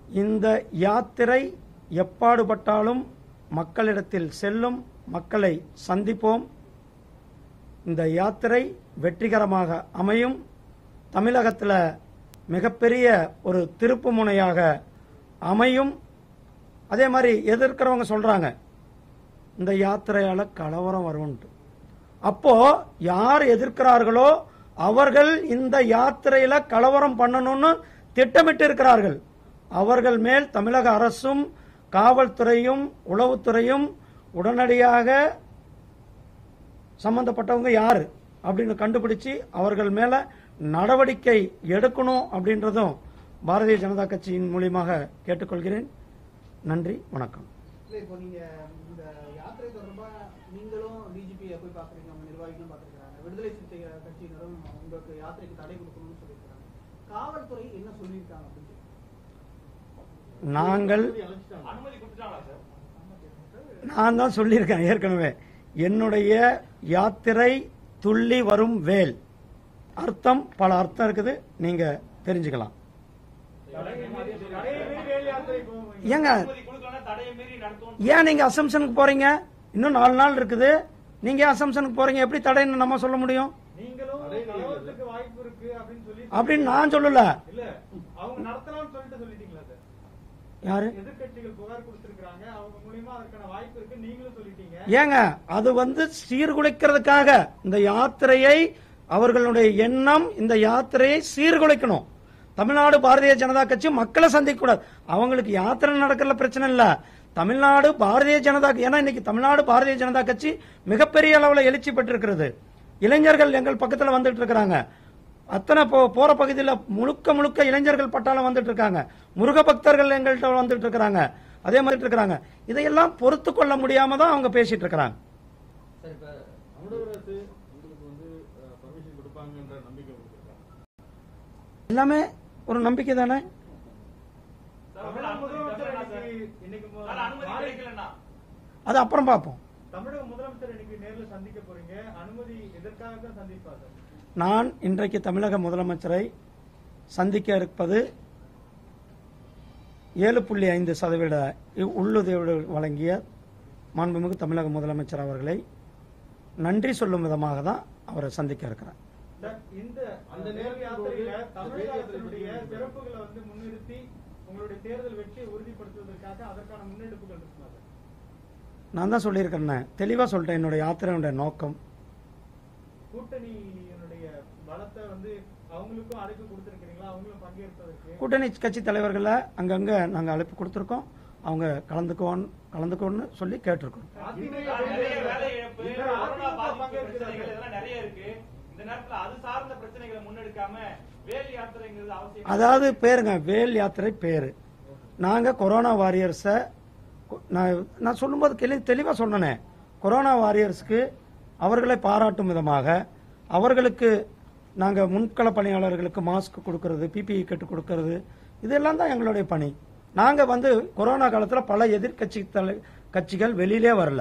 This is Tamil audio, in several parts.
இந்த யாத்திரை எப்பாடுபட்டாலும் மக்களிடத்தில் செல்லும் மக்களை சந்திப்போம் இந்த யாத்திரை வெற்றிகரமாக அமையும் தமிழகத்தில் மிகப்பெரிய ஒரு திருப்பு முனையாக அமையும் அதே மாதிரி எதிர்க்கிறவங்க சொல்றாங்க இந்த யாத்திரையால கலவரம் வரும்ட்டு அப்போ யார் எதிர்க்கிறார்களோ அவர்கள் இந்த யாத்திரையில கலவரம் பண்ணணும்னு திட்டமிட்டு இருக்கிறார்கள் அவர்கள் மேல் தமிழக அரசும் காவல்துறையும் உளவுத்துறையும் உடனடியாக சம்பந்தப்பட்டவங்க யாரு அப்படின்னு கண்டுபிடிச்சு அவர்கள் மேல நடவடிக்கை எடுக்கணும் அப்படின்றதும் பாரதிய ஜனதா கட்சியின் மூலியமாக கேட்டுக்கொள்கிறேன் நன்றி வணக்கம் இல்ல இப்போ நீங்க இந்த யாத்திரை தொடர்பா நீங்களும் டிஜிபி போய் பாக்குறீங்க அவங்க நிர்வாகிகளும் பாத்துருக்காங்க விடுதலை சிறுத்தைகள் கட்சியினரும் உங்களுக்கு யாத்திரைக்கு தடை கொடுக்கணும்னு சொல்லியிருக்காங்க காவல்துறை என்ன சொல்லியிருக்காங்க அப்படின்னு சொல்லி. நாங்கள் அனுமதி கொடுத்துட்டாங்களா சார் நான் தான் சொல்லியிருக்கேன் ஏற்கனவே என்னுடைய யாத்திரை துள்ளி வரும் வேல் அர்த்தம் பல அர்த்தம் இருக்குது நீங்க தெரிஞ்சுக்கலாம் ஏங்க அனுமதி கொடுக்கலன்னா தடையை மீறி நடத்துவோம் ஏன் நீங்க அசம்ஷனுக்கு போறீங்க இன்னும் நாலு நாள் இருக்குது நீங்க அசம்ஷனுக்கு போறீங்க எப்படி தடைன்னு நம்ம சொல்ல முடியும் நீங்களும் கலவரத்துக்கு வாய்ப்பு இருக்கு அப்படின்னு சொல்லி அப்படின்னு நான் சொல்லல இல்ல அவங்க நடத்தலாம்னு சொல்லிட்டு சொல்லிட்டீங்களா சார் யாரு எதிர்க்கட்சிகள் புகார் கொடுத்திருக்காங்க அவங்க மூலியமா அதற்கான வாய்ப்பு இருக்கு நீங்களும் சொல்லிட்டீங்க ஏங்க அது வந்து சீர்குலைக்கிறதுக்காக இந்த யாத்திரையை அவர்களுடைய எண்ணம் இந்த யாத்திரையை சீர்குலைக்கணும் தமிழ்நாடு பாரதிய ஜனதா கட்சி மக்களை சந்திக்க கூடாது அவங்களுக்கு யாத்திரை நடக்கிறதுல பிரச்சனை இல்ல தமிழ்நாடு பாரதிய ஜனதா ஏன்னா இன்னைக்கு தமிழ்நாடு பாரதிய ஜனதா கட்சி மிகப்பெரிய அளவில் எழுச்சி பெற்றிருக்கிறது இளைஞர்கள் எங்கள் பக்கத்துல வந்துட்டு இருக்கிறாங்க அத்தனை போ- போற பகுதியில் முழுக்க முழுக்க இளைஞர்கள் பட்டாளம் வந்துட்டு இருக்காங்க முருக பக்தர்கள் எங்கள்கிட்ட வந்துட்டு இருக்கிறாங்க அதே மாதிரி இருக்கிறாங்க இதையெல்லாம் பொறுத்து கொள்ள முடியாம தான் அவங்க பேசிட்டு இருக்கிறாங்க சார் இப்ப தமிழக அரசு உங்களுக்கு வந்து பர்மிஷன் கொடுப்பாங்கன்ற நம்பிக்கை கொடுத்துருக்காங்க எல்லாமே ஒரு நம்பிக்கை தானே தமிழக முதலமைச்சர் இன்னைக்கு இன்னைக்கு மு- சார் அனுமதி மாலை- கிடைக்கலன்னா அது அப்புறம் பார்ப்போம் தமிழக முதலமைச்சர் இன்னைக்கு நேர்ல சந்திக்க போறீங்க அனுமதி எதற்காக தான் சந்திப்பா சார் நான் இன்றைக்கு தமிழக முதலமைச்சரை சந்திக்க இருப்பது ஏழு புள்ளி ஐந்து சதவீத உள்ளுதவி வழங்கிய மாண்புமிகு தமிழக முதலமைச்சர் அவர்களை நன்றி சொல்லும் விதமாக தான் அவரை சந்திக்க இருக்கிறேன் சார், இந்த அந்த அந்த நேரத்தில் நேர் யாத்திரையில ஒரு தமிழக வேல் அரசினுடைய யாத்திரை சிறப்புகளை வந்து முன்னிறுத்தி உங்களுடைய தேர்தல் வெற்றியை உறுதிப்படுத்துவதற்காக அதற்கான முன்னெடுப்புகள் இருக்குமா சார் நான் தான் சொல்லியிருக்கிறேன் தெளிவாக சொல்லிட்டேன் என்னுடைய யாத்திரையுடைய நோக்கம் கூட்டணியினுடைய பலத்தை வந்து அவங்களுக்கும் அழைப்பு கொடுத்திருக்கிறீங்களா அவங்களும் பங்கேற்பதற்கு கூட்டணி கட்சி தலைவர்களை அங்கங்கே நாங்கள் அழைப்பு கொடுத்துருக்கோம் அவங்க கலந்துக்குவோம் கலந்துக்கோன்னு சொல்லி கேட்டிருக்கோம் அதிமுக சார், நிறைய வேலை இழப்பு இந்த கொரோனா அதிமுக பாதிப்பு பங்கேற்கிறது பிரச்சனைகள் இதெல்லாம் நிறைய இருக்கு இந்த நேரத்துல அது சார்ந்த பிரச்சனைகளை முன்னெடுக்காம வேல் யாத்திரைங்கிறது அவசியம் அதாவது பேருங்க வேல் யாத்திரை பேரு நாங்க கொரோனா வாரியர்ஸை நான் நான் சொல்லும்போது தெளி தெளிவாக சொன்னனே கொரோனா வாரியர்ஸ்க்கு அவர்களை பாராட்டும் விதமாக அவர்களுக்கு நாங்கள் முன்கள பணியாளர்களுக்கு மாஸ்க் கொடுக்கறது பிபிஇ கட்டு கொடுக்கறது இதெல்லாம் தான் எங்களுடைய பணி நாங்கள் வந்து கொரோனா காலத்தில் பல எதிர்க்கட்சி தலை கட்சிகள் வெளியிலே வரல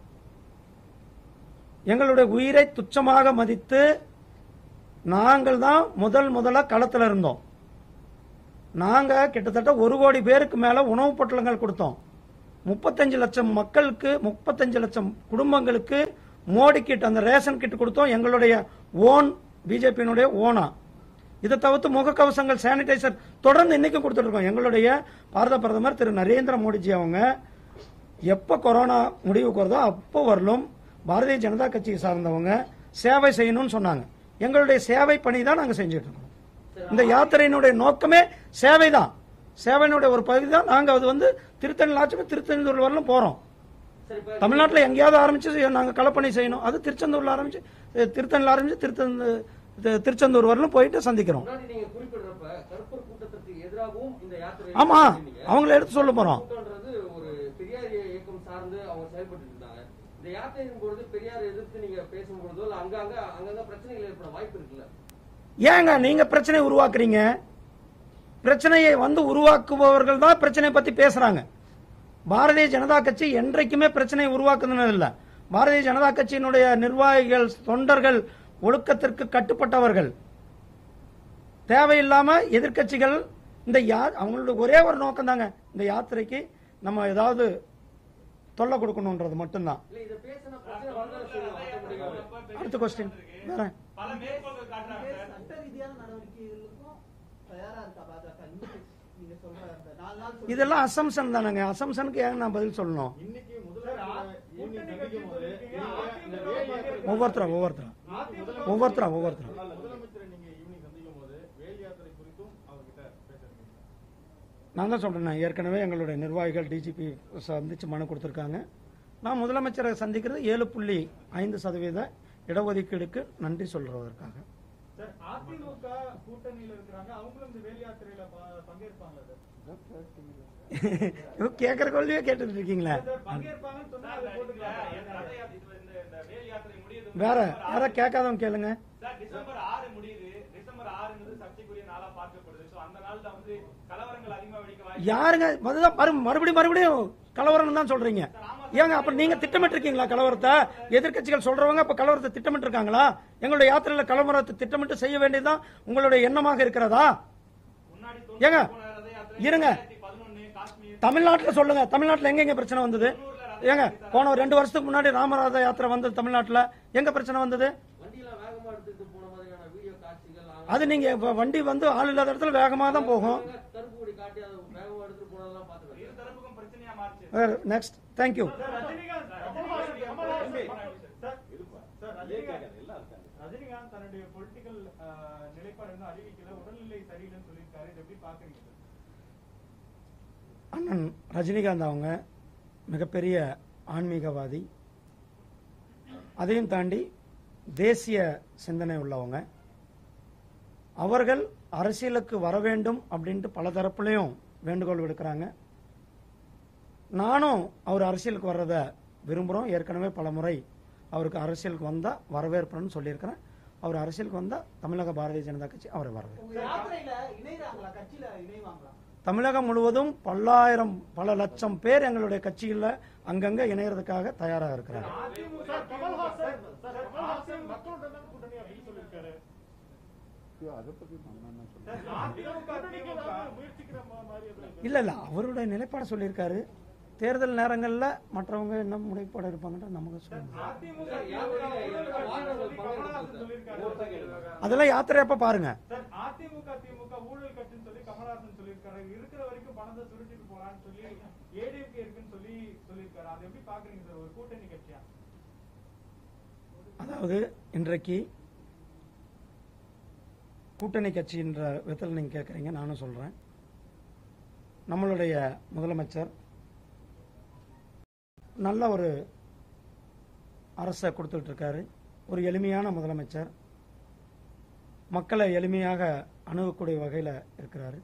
எங்களுடைய உயிரை துச்சமாக மதித்து நாங்கள் தான் முதல் முதல்ல களத்தில் இருந்தோம் நாங்க கிட்டத்தட்ட ஒரு கோடி பேருக்கு மேல உணவுப் பொட்டலங்கள் கொடுத்தோம் முப்பத்தஞ்சு லட்சம் மக்களுக்கு முப்பத்தஞ்சு லட்சம் குடும்பங்களுக்கு மோடி கிட் அந்த ரேஷன் கிட் கொடுத்தோம் எங்களுடைய ஓன் பிஜேபியினுடைய ஓனா இதை தவிர்த்து முகக்கவசங்கள் சானிடைசர் தொடர்ந்து இன்னைக்கும் கொடுத்துட்டு இருக்கோம் எங்களுடைய பாரத பிரதமர் திரு நரேந்திர மோடிஜி அவங்க எப்போ கொரோனா முடிவுக்கு வருதோ அப்போ வரலும் பாரதிய ஜனதா கட்சியை சார்ந்தவங்க சேவை செய்யணும்னு சொன்னாங்க எங்களுடைய சேவை பணி தான் நாங்கள் செஞ்சுட்டு இருக்கோம் இந்த யாத்திரையினுடைய நோக்கமே சேவை தான் சேவையினுடைய ஒரு பகுதி தான் நாங்கள் அது வந்து திருத்தணி ஆட்சி திருத்தெந்தூர் வரலும் போகிறோம் சார் இப்ப தமிழ்நாட்டில் எங்கேயாவது ஆரம்பிச்சு நாங்கள் களப்பணி செய்யணும் அது திருச்செந்தூர்ல ஆரம்பிச்சு அஹ், திருத்தணியில் ஆரம்பிச்சு திருத்தந்து தி- திருச்செந்தூர் வரலும் போயிட்டு சந்திக்கிறோம் முன்னாடி நீங்க குறிப்பிடுறப்ப கருப்பர் கூட்டத்திற்கு எதிராகவும் இந்த யாத்திரை ஆமா சொன்னீங்க. அவங்கள எடுத்து சொல்ல போறோம் கூட்டம்ன்றது ஒரு பெரியார் இயக்கம் சார்ந்து அவங்க செயல்பட்டு இருந்தாங்க இந்த யாத்திரையின் பொழுது பெரியார் எதிர்த்து நீங்க பேசும்பொழுதோ இல்ல அங்கங்க அங்கங்க பிரச்சனைகள் ஏற்பட வாய்ப்பு இருக்குல்ல ஏங்க நீங்க பிரச்சனை உருவாக்குறீங்க பிரச்சனையை வந்து உருவாக்குபவர்கள் தான் பிரச்சனை பத்தி பேசுறாங்க பாரதிய ஜனதா கட்சி என்றைக்குமே பிரச்சனையை உருவாக்குனது இல்ல பாரதிய ஜனதா கட்சியினுடைய நிர்வாகிகள் தொண்டர்கள் ஒழுக்கத்திற்கு கட்டுப்பட்டவர்கள் தேவையில்லாம எதிர்க்கட்சிகள் இந்த யா அவங்களோட ஒரே ஒரு நோக்கம் தாங்க இந்த யாத்திரைக்கு நம்ம ஏதாவது தொல்லை கொடுக்கணுன்றது மட்டும்தான் இல்ல இத பேசின பிரச்சனை வரதான் செய்யும் ஆட்டோமேட்டிக்காவே அடுத்த கொஸ்டின் வேற பல மேற்கோள்கள் காட்டுறாங்க இதே சார் சட்ட ரீதியான நடவடிக்கைகளுக்கும் தயாரா இருக்கா பாஜக இந்த நீங்க சொல்ற அந்த நாலு நாள் சொல்லி- இதெல்லாம் அசம்சன் தானங்க அசம்சனுக்கு ஏன் நான் பதில் சொல்லணும் இன்னைக்கு முதல்வர் ஈவினிங் சந்திக்கும் போது நீங்க இந்த வேலி யாத்திரை- ஒவ்வொருத்தரா ஒவ்வொருத்தரா அதிமுக ஒவ்வொருத்தரா ஒவ்வொருத்தரா முதலமைச்சரை நீங்க ஈவினிங் சந்திக்கும் போது வேலி யாத்திரை குறித்தும் அவர்கிட்ட பேசுறீங்க நான் தான் சொல்றேன் ஏற்கனவே எங்களுடைய நிர்வாகிகள் டிஜிபி சந்திச்சு மனு கொடுத்துருக்காங்க நான் முதலமைச்சரை சந்திக்கிறது ஏழு புள்ளி ஐந்து சதவீத இடஒதுக்கீடுக்கு நன்றி சொல்றதற்காக சார் அதிமுக கூட்டணியில இருக்கிறாங்க அவங்களும் இந்த வேலி யாத்திரையில ப- பங்கேற்பாங்களா சார் இவ கேட்கற கொள்ளையே கேட்டுட்டு இருக்கீங்களே சார், பங்கேற்பாங்கன்னு சொன்னா சார், அதை இந்த போட்டுக்கலாம் இந்த ரத யாத்திரை- இந்த இந்த வேல் யாத்திரை முடியுது வேற டிசம்பர் யாரா ஆறு. கேட்காதவங்க கேளுங்க சார் டிசம்பர் ஆறு முடியுது டிசம்பர் ஆறுங்கிறது சர்ச்சைக்குரிய நாளா பார்க்கப்படுது சோ அந்த நாள்ல வந்து கலவரங்கள் அதிகமா வெடிக்க வாய்ப்பு யாருங்க அதுதான் மறு மறுபடியும் மறுபடியும் கலவரம் தான் சொல்றீங்க ஏங்க அப்ப நீங்க திட்டமிட்டு இருக்கீங்களா கலவரத்தை எதிர்க்கட்சிகள் சொல்றவங்க அப்ப கலவரத்தை திட்டமிட்டு இருக்காங்களா எங்களுடைய யாத்திரையில கலவரத்தை திட்டமிட்டு செய்ய வேண்டியதுதான் உங்களுடைய எண்ணமாக இருக்கிறதா முன்னாடி ஏங்க, போன ரத யாத்திரை இருங்க. 2011 காஷ்மீர் தமிழ்நாட்டுல சொல்லுங்க தமிழ்நாட்டுல எங்க எங்க பிரச்சனை வந்தது ஏங்க போன ஒரு ரெண்டு வருஷத்துக்கு முன்னாடி ராமராஜ யாத்திரை வந்தது தமிழ்நாட்டுல எங்க பிரச்சனை வந்தது வண்டியில வேகமா எடுத்துட்டு போன மாதிரியான வீடியோ காட்சிகள் ஆங்க- அது நீங்க இப்ப வண்டி வந்து ஆள் இல்லாத இடத்துல வேகமா தான் போகும் அங்க கருப்பு கொடி காட்டி அதை வேகமா எடுத்துட்டு போனதெல்லாம் பாத்துக்கிறேன் இரு தரப்புக்கும் பிரச்சனையா மாறுச்சு next thank you sir, Rajinikanth Kamal Haasan Kamal Haasan sir, sir, Rajinikanth Rajinikanth தன்னுடைய பொலிட்டிக்கல் நிலைப்பாடு இன்னும் அறிவிக்கல உடல்நிலை சரியில்லைன்னு சொல்லியிருக்காரு இதை எப்படி பாக்குறீங்க சார் அண்ணன் ரஜினிகாந்த் அவங்க மிகப்பெரிய ஆன்மீகவாதி அதையும் தாண்டி தேசிய சிந்தனை உள்ளவங்க அவர்கள் அரசியலுக்கு வர வேண்டும் அப்படின்ட்டு பல தரப்புலையும் வேண்டுகோள் விடுக்கிறாங்க நானும் அவர் அரசியலுக்கு வர்றத விரும்புகிறோம் ஏற்கனவே பல முறை அவருக்கு அரசியலுக்கு வந்தால் வரவேற்புன்னு சொல்லியிருக்கிறேன் அவர் அரசியலுக்கு வந்தால் தமிழக பாரதிய ஜனதா கட்சி அவரை வரவேற்பு உங்க யாத்திரையில இணைறாங்களா கட்சியில இணைவாங்களா தமிழகம் முழுவதும் பல்லாயிரம் பல லட்சம் பேர் எங்களுடைய கட்சியில் அங்கங்க இணையறதுக்காக தயாராக இருக்கிறாங்க அதிமுக சார், கமல்ஹாசன் சார், கமல்ஹாசன் மக்களுடன் தான் கூட்டணி அப்படின்னு சொல்லியிருக்காரு சார், அதிமுக திமுக முயற்சிக்கிற மா- மாதிரி எதுவும் இல்ல இல்ல அவருடைய நிலைப்பாடு சொல்லியிருக்காரு தேர்தல் நேரங்கள்ல மற்றவங்க என்ன முனைப்பாடு இருப்பாங்கன்ற நமக்கு சொல்லுங்க அதிமுக சார், திமுக யாத்திரையில ஊழல் எல்லா வாகனங்கள் கட்சின்னு சொல்லி கமல்ஹாசன் பங்கெடுத்து சொல்லியிருக்காரு அதெல்லாம் யாத்திரையப்ப பாருங்க சார் அதிமுக திமுக ஊழல் கட்சின்னு சொல்லி கமல்ஹாசன் சொல்லியிருக்காரு இருக்கிற வரைக்கும் பணத்தை சுருட்டிட்டு போறான்னு சொல்லி ஏடிஎம்கே இருக்குன்னு சொல்லி சொல்லியிருக்காரு அதை எப்படி பாக்குறீங்க சார் ஒரு கூட்டணி கட்சியா அதாவது இன்றைக்கு கூட்டணி கட்சின்ற விதத்தில் நீங்க கேட்குறீங்க நானும் சொல்றேன் நம்மளுடைய முதலமைச்சர் நல்ல ஒரு அரசை கொடுத்துட்டு இருக்காரு ஒரு எளிமையான முதலமைச்சர் மக்களை எளிமையாக அணுகக்கூடிய வகையில் இருக்கிறாரு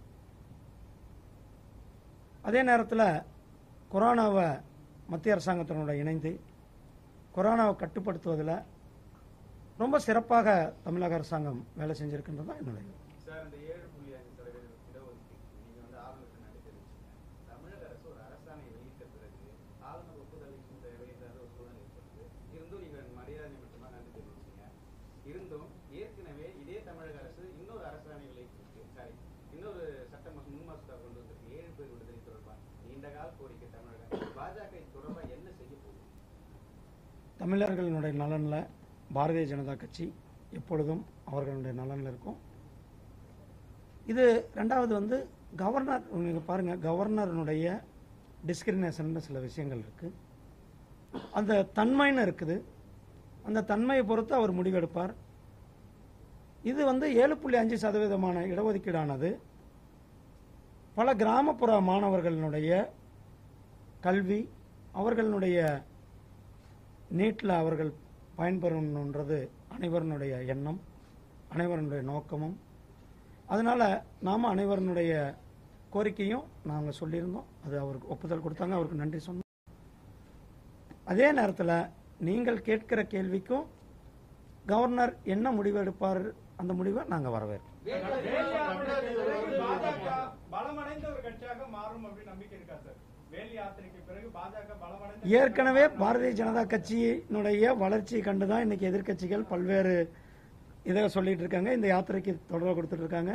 அதே நேரத்தில் கொரோனாவை மத்திய அரசாங்கத்தினோட இணைந்து கொரோனாவை கட்டுப்படுத்துவதில் ரொம்ப சிறப்பாக தமிழக அரசாங்கம் வேலை செஞ்சிருக்கின்றது தான் என்னுடைய சார் இந்த ஏழு புள்ளி அஞ்சு சதவீத இடஒதுக்கீடு நீங்க வந்து ஆளுநருக்கு நன்றி தெரிவிச்சீங்க தமிழக அரசு ஒரு அரசாணை வெளியிட்ட பிறகு ஆளுநர் ஒப்புதலுக்கும் தேவையில்லாத ஒரு சூழ்நிலை ஏற்படுது இருந்தும் நீங்க மரியாதை நிமித்தமா நன்றி தெரிவிச்சீங்க இருந்தும் ஏற்கனவே இதே தமிழக அரசு இன்னொரு அரசாணை வெளியிட்டிருக்கு சாரி இன்னொரு சட்ட மசோ- முன் மசோதா கொண்டு வந்திருக்கு ஏழு பேர் விடுதலை தொடர்பாக நீண்ட கால கோரிக்கை தமிழக அரசு பாஜக இது தொடர்பா என்ன செய்ய போகுது தமிழர்களுடைய நலனில் பாரதிய ஜனதா கட்சி எப்பொழுதும் அவர்களுடைய நலனில் இருக்கும் இது ரெண்டாவது வந்து கவர்னர் நீங்கள் பாருங்கள் கவர்னருடைய டிஸ்கிரிமினேஷன் சில விஷயங்கள் இருக்குது அந்த தன்மைன்னு இருக்குது அந்த தன்மையை பொறுத்து அவர் முடிவெடுப்பார் இது வந்து ஏழு புள்ளி அஞ்சு சதவீதமான இடஒதுக்கீடானது பல கிராமப்புற மாணவர்களுடைய கல்வி அவர்களுடைய நீட்டில் அவர்கள் பயன்பெறணுன்றது அனைவருடைய எண்ணம் அனைவருடைய நோக்கமும் அதனால நாம அனைவருடைய கோரிக்கையும் நாங்கள் சொல்லியிருந்தோம் அது அவருக்கு ஒப்புதல் கொடுத்தாங்க அவருக்கு நன்றி சொன்னோம் அதே நேரத்தில் நீங்கள் கேட்கிற கேள்விக்கும் கவர்னர் என்ன முடிவு எடுப்பார் அந்த முடிவை நாங்கள் வரவேற்போம் வேலி யாத்திரைக்கு பிறகு பாஜக பலமடைந்த ஒரு கட்சியாக மாறும் அப்படின்னு நம்பிக்கை இருக்கா சார் வேலி யாத்திரைக்கு பிறகு பாஜக பலமடைந்த ஏற்கனவே பாரதிய ஜனதா கட்சியினுடைய வளர்ச்சியை கண்டுதான் இன்னைக்கு எதிர்க்கட்சிகள் பல்வேறு இதை சொல்லிட்டு இருக்காங்க இந்த யாத்திரைக்கு தொடர்பு கொடுத்துட்டு இருக்காங்க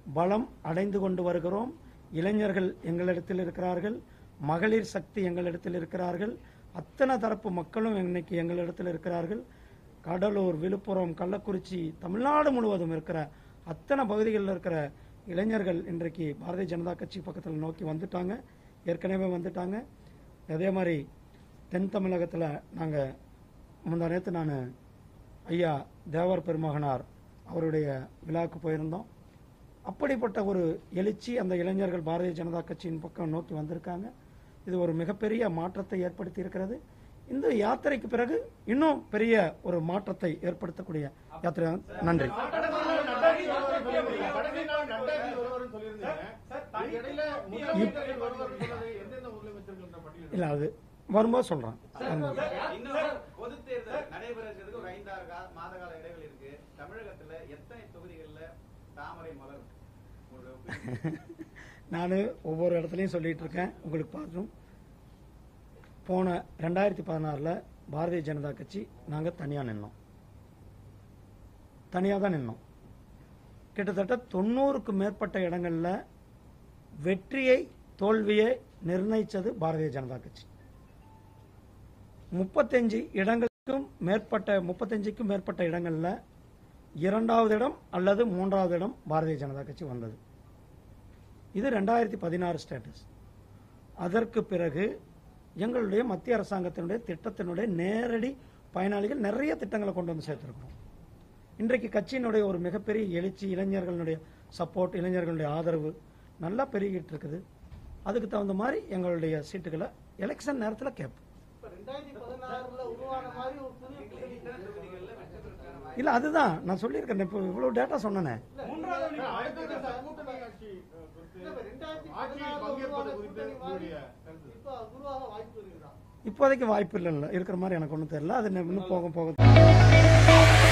பலம் அடைந்து கொண்டு வருகிறோம் இளைஞர்கள் எங்களிடத்தில் இருக்கிறார்கள் மகளிர் சக்தி எங்களிடத்தில் இருக்கிறார்கள் அத்தனை தரப்பு மக்களும் இன்னைக்கு எங்களிடத்தில் இருக்கிறார்கள் கடலூர் விழுப்புரம் கள்ளக்குறிச்சி தமிழ்நாடு முழுவதும் இருக்கிற அத்தனை பகுதிகளில் இருக்கிற இளைஞர்கள் இன்றைக்கு பாரதிய ஜனதா கட்சி பக்கத்தில் நோக்கி வந்துட்டாங்க ஏற்கனவே வந்துட்டாங்க அதே மாதிரி தென் தமிழகத்தில் நாங்கள் முந்தா நேற்று நான் ஐயா தேவர் பெருமகனார் அவருடைய விழாவுக்கு போயிருந்தோம் அப்படிப்பட்ட ஒரு எழுச்சி அந்த இளைஞர்கள் பாரதிய ஜனதா கட்சியின் பக்கம் நோக்கி வந்திருக்காங்க இது ஒரு மிகப்பெரிய மாற்றத்தை ஏற்படுத்தி இருக்கிறது இந்த யாத்திரைக்கு பிறகு இன்னும் பெரிய ஒரு மாற்றத்தை ஏற்படுத்தக்கூடிய யாத்திரை நன்றி கடைசி நாள் நட்டாஜி வருவாருன்னு சொல்லியிருந்தீங்க. இதுக்கிடையில முதலமைச்சர்கள் வருவாருன்னு சொன்னது எந்தெந்த முதலமைச்சர்கள் என்ற பட்டியல் இல்லை அது வரும்போது சொல்கிறேன் இன்னும் சார், பொதுத் தேர்தல் நடைபெறதுக்கு ஒரு ஐந்தாறு கா- மாத கால இடைவெளி இருக்கு தமிழகத்துல எத்தனை தொகுதிகள்ல தாமரை மலர் உங்களுடைய opinion? நான் ஒவ்வொரு இடத்துலையும் சொல்லிட்டு இருக்கேன் உங்களுக்கு பார்த்தும் போன ரெண்டாயிரத்தி பதினாறில் பாரதிய ஜனதா கட்சி நாங்கள் தனியாக நின்னோம் தனியாக தான் நின்னோம் கிட்டத்தட்ட தொண்ணூறுக்கு மேற்பட்ட இடங்களில் வெற்றியை தோல்வியை நிர்ணயித்தது பாரதிய ஜனதா கட்சி முப்பத்தஞ்சு இடங்களுக்கும் மேற்பட்ட முப்பத்தஞ்சுக்கும் மேற்பட்ட இடங்களில் இரண்டாவது இடம் அல்லது மூன்றாவது இடம் பாரதிய ஜனதா கட்சி வந்தது இது ரெண்டாயிரத்தி பதினாறு ஸ்டேட்டஸ் அதற்கு பிறகு எங்களுடைய மத்திய அரசாங்கத்தினுடைய திட்டத்தினுடைய நேரடி பயனாளிகள் நிறைய திட்டங்களை கொண்டு வந்து சேர்த்திருக்கிறோம் இன்றைக்கு கட்சியினுடைய ஒரு மிகப்பெரிய எழுச்சி இளைஞர்களுடைய சப்போர்ட் இளைஞர்களுடைய ஆதரவு நல்லா பெருகிட்டு இருக்குது அதுக்கு தகுந்த மாதிரி எங்களுடைய சீட்டுகளை எலெக்ஷன் நேரத்தில் கேட்போம் இப்ப ரெண்டாயிரத்தி பதினாறுல உருவான மாதிரி ஒரு புதிய கூட்டணி தொகுதிகள்ல வெற்றி பெறதுக்கான வாய்ப்பு இல்லை அதுதான் நான் சொல்லியிருக்கேன் இப்போ இவ்வளோ டேட்டா சொன்னேனே மூன்றாவது அடுத்தது சார், கூட்டணி ஆட்சி அஹ், குறித்து இல்ல, இப்ப ரெண்டாயிரத்தி ஆட்சியில் பதினாறுல பங்கேற்பது உருவான குறித்து கூட்டணி மாதிரி உங்களுடைய கருத்து இப்ப உருவாக வாய்ப்பு இருக்குதா இப்போதைக்கு வாய்ப்பு இல்லைல்ல இருக்கிற மாதிரி எனக்கு ஒன்றும் தெரியல அது இன்னும் போக போக